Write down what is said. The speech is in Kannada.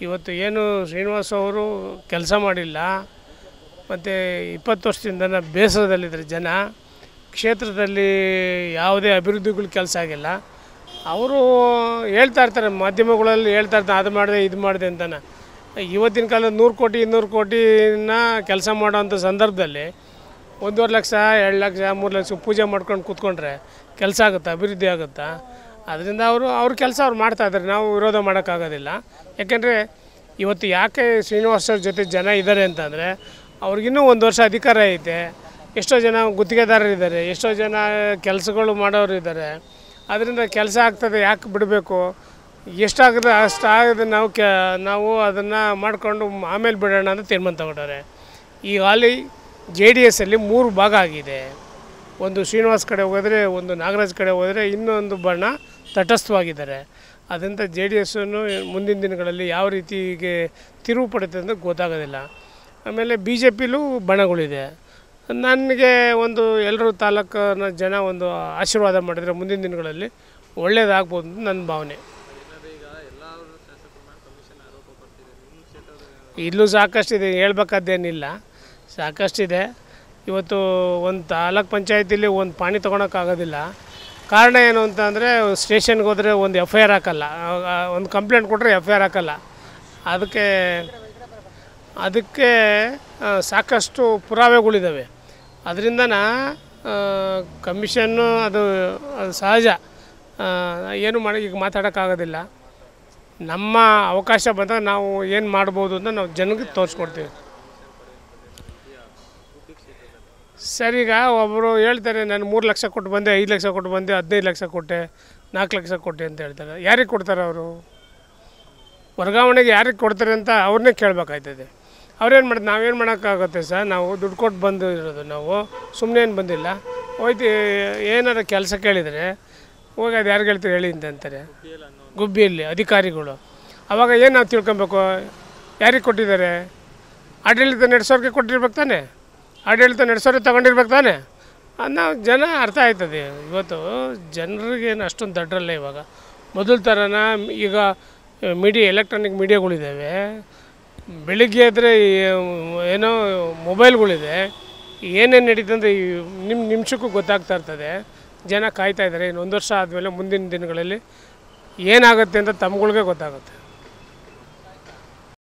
ಇವತ್ತು ಏನು ಶ್ರೀನಿವಾಸ್ ಅವರು ಕೆಲಸ ಮಾಡಿಲ್ಲ ಮತ್ತು ಇಪ್ಪತ್ತು ವರ್ಷದಿಂದ ಬೇಸರದಲ್ಲಿದ್ದಾರೆ ಜನ ಕ್ಷೇತ್ರದಲ್ಲಿ ಯಾವುದೇ ಅಭಿವೃದ್ಧಿಗಳು ಕೆಲಸ ಆಗಿಲ್ಲ ಅವರು ಹೇಳ್ತಾ ಇರ್ತಾರೆ ಮಾಧ್ಯಮಗಳಲ್ಲಿ ಹೇಳ್ತಾ ಇರ್ತಾರೆ ಅದು ಮಾಡಿದೆ ಇದು ಮಾಡಿದೆ ಅಂತಾನೆ ಇವತ್ತಿನ ಕಾಲದ ನೂರು ಕೋಟಿ ಇನ್ನೂರು ಕೋಟಿನ ಕೆಲಸ ಮಾಡೋವಂಥ ಸಂದರ್ಭದಲ್ಲಿ ಒಂದೂವರೆ ಲಕ್ಷ ಎರಡು ಲಕ್ಷ ಮೂರು ಲಕ್ಷ ಪೂಜೆ ಮಾಡ್ಕೊಂಡು ಕೂತ್ಕೊಂಡ್ರೆ ಕೆಲಸ ಆಗುತ್ತಾ ಅಭಿವೃದ್ಧಿ ಆಗುತ್ತಾ ಅದರಿಂದ ಅವರು ಅವ್ರ ಕೆಲಸ ಅವ್ರು ಮಾಡ್ತಾ ಇದ್ದಾರೆ ನಾವು ವಿರೋಧ ಮಾಡೋಕ್ಕಾಗೋದಿಲ್ಲ ಯಾಕೆಂದರೆ ಇವತ್ತು ಯಾಕೆ ಶ್ರೀನಿವಾಸ್ ಅವ್ರ ಜೊತೆ ಜನ ಇದ್ದಾರೆ ಅಂತಂದರೆ ಅವ್ರಿಗಿನ್ನೂ ಒಂದು ವರ್ಷ ಅಧಿಕಾರ ಐತೆ ಎಷ್ಟೋ ಜನ ಗುತ್ತಿಗೆದಾರರಿದ್ದಾರೆ ಎಷ್ಟೋ ಜನ ಕೆಲಸಗಳು ಮಾಡೋರು ಇದ್ದಾರೆ ಅದರಿಂದ ಕೆಲಸ ಆಗ್ತದೆ ಯಾಕೆ ಬಿಡಬೇಕು ಎಷ್ಟಾಗದೆ ಅಷ್ಟು ಆಗದೆ ನಾವು ಕೆ ನಾವು ಅದನ್ನು ಮಾಡಿಕೊಂಡು ಆಮೇಲೆ ಬಿಡೋಣ ಅಂತ ತೀರ್ಮಾನ ತಗೊಂಡವ್ರೆ ಈ ಹಾಲಿ ಜೆ ಡಿ ಎಸ್ಸಲ್ಲಿ ಮೂರು ಭಾಗ ಆಗಿದೆ ಒಂದು ಶ್ರೀನಿವಾಸ್ ಕಡೆ ಹೋದರೆ ಒಂದು ನಾಗರಾಜ್ ಕಡೆ ಹೋದರೆ ಇನ್ನೊಂದು ಬಣ್ಣ ತಟಸ್ಥವಾಗಿದ್ದಾರೆ ಅದರಿಂದ ಜೆ ಡಿ ಎಸ್ಸನ್ನು ಮುಂದಿನ ದಿನಗಳಲ್ಲಿ ಯಾವ ರೀತಿಗೆ ತಿರುವು ಪಡುತ್ತೆ ಅಂತ ಗೊತ್ತಾಗೋದಿಲ್ಲ ಆಮೇಲೆ ಬಿ ಜೆ ಪಿಲೂ ಬಣಗಳಿದೆ ನನಗೆ ಒಂದು ಎಲ್ಲರೂ ತಾಲೂಕಿನ ಜನ ಒಂದು ಆಶೀರ್ವಾದ ಮಾಡಿದರೆ ಮುಂದಿನ ದಿನಗಳಲ್ಲಿ ಒಳ್ಳೆಯದಾಗ್ಬೋದು ಅಂತ ನನ್ನ ಭಾವನೆ ಇಲ್ಲೂ ಸಾಕಷ್ಟಿದೆ ಹೇಳ್ಬೇಕಾದ್ದೇನಿಲ್ಲ ಸಾಕಷ್ಟಿದೆ ಇವತ್ತು ಒಂದು ತಾಲೂಕ್ ಪಂಚಾಯತಿಲಿ ಒಂದು ಪಾಣಿ ತೊಗೊಳಕ್ಕಾಗೋದಿಲ್ಲ ಕಾರಣ ಏನು ಅಂತ ಅಂದರೆ ಸ್ಟೇಷನ್ಗೆ ಹೋದರೆ ಒಂದು ಎಫ್ ಐ ಆರ್ ಹಾಕಲ್ಲ ಒಂದು ಕಂಪ್ಲೇಂಟ್ ಕೊಟ್ಟರೆ ಎಫ್ ಐ ಆರ್ ಹಾಕಲ್ಲ ಅದಕ್ಕೆ ಅದಕ್ಕೆ ಆ, ಸಾಕಷ್ಟು ಪುರಾವೆಗಳಿದ್ದಾವೆ ಅದರಿಂದನ ಕಮಿಷನ್ನು ಅದು ಅದು ಸಹಜ ಆ, ಏನು ಮಾಡಿ ಈಗ ಮಾತಾಡೋಕ್ಕಾಗೋದಿಲ್ಲ ನಮ್ಮ ಅವಕಾಶ ಬಂದಾಗ ನಾವು ಏನು ಮಾಡ್ಬೋದು ಅಂತ ನಾವು ಜನಕ್ಕೆ ತೋರಿಸ್ಕೊಡ್ತೀವಿ ಸರ್ ಈಗ ಒಬ್ಬರು ಹೇಳ್ತಾರೆ ನಾನು ಮೂರು ಲಕ್ಷ ಕೊಟ್ಟು ಬಂದೆ ಐದು ಲಕ್ಷ ಕೊಟ್ಟು ಬಂದೆ ಹದಿನೈದು ಲಕ್ಷ ಕೊಟ್ಟೆ ನಾಲ್ಕು ಲಕ್ಷ ಕೊಟ್ಟೆ ಅಂತ ಹೇಳ್ತಾರೆ ಯಾರಿಗೆ ಕೊಡ್ತಾರೆ ಅವರು ವರ್ಗಾವಣೆಗೆ ಯಾರಿಗೆ ಕೊಡ್ತಾರೆ ಅಂತ ಅವ್ರನ್ನೇ ಕೇಳಬೇಕಾಯ್ತದೆ ಅವ್ರೇನು ಮಾಡಿದ್ ನಾವೇನು ಮಾಡೋಕ್ಕಾಗುತ್ತೆ ಸರ್ ನಾವು ದುಡ್ಡು ಕೊಟ್ಟು ಬಂದು ಇರೋದು ನಾವು ಸುಮ್ಮನೆ ಏನು ಬಂದಿಲ್ಲ ಹೋಯ್ತು ಏನಾರ ಕೆಲಸ ಕೇಳಿದರೆ ಹೋಗಿ ಅದು ಯಾರು ಹೇಳ್ತೀರಿ ಹೇಳಿ ಅಂತ ಅಂತಾರೆ ಗುಬ್ಬಿಯಲ್ಲಿ ಅಧಿಕಾರಿಗಳು ಅವಾಗ ಏನು ನಾವು ತಿಳ್ಕೊಬೇಕು ಯಾರಿಗೆ ಕೊಟ್ಟಿದ್ದಾರೆ ಆಡಳಿತ ನಡೆಸೋರಿಗೆ ಕೊಟ್ಟಿರ್ಬೇಕು ತಾನೆ ಆಡಳಿತ ನಡೆಸೋರಿಗೆ ತಗೊಂಡಿರ್ಬೇಕು ತಾನೆ ಅದ್ ನಾವು ಜನ ಅರ್ಥ ಆಯ್ತದೆ ಇವತ್ತು ಜನರಿಗೇನು ಅಷ್ಟೊಂದು ದಡ್ರಲ್ಲ ಇವಾಗ ಮೊದಲ ಥರನ ಈಗ ಮೀಡಿಯಾ ಎಲೆಕ್ಟ್ರಾನಿಕ್ ಮೀಡಿಯಾಗಳಿದ್ದಾವೆ ಬೆಳಿಗ್ಗೆ ಆದರೆ ಏನೋ ಮೊಬೈಲ್ಗಳಿದೆ ಏನೇನು ನಡೀತದೆ ಅಂತ ಈ ನಿಮ್ಮ ನಿಮಿಷಕ್ಕೂ ಗೊತ್ತಾಗ್ತಾ ಇರ್ತದೆ ಜನ ಕಾಯ್ತಾ ಇದ್ದಾರೆ ಇನ್ನು ಒಂದು ವರ್ಷ ಆದಮೇಲೆ ಮುಂದಿನ ದಿನಗಳಲ್ಲಿ ಏನಾಗುತ್ತೆ ಅಂತ ತಮ್ಗಳಿಗೆ ಗೊತ್ತಾಗುತ್ತೆ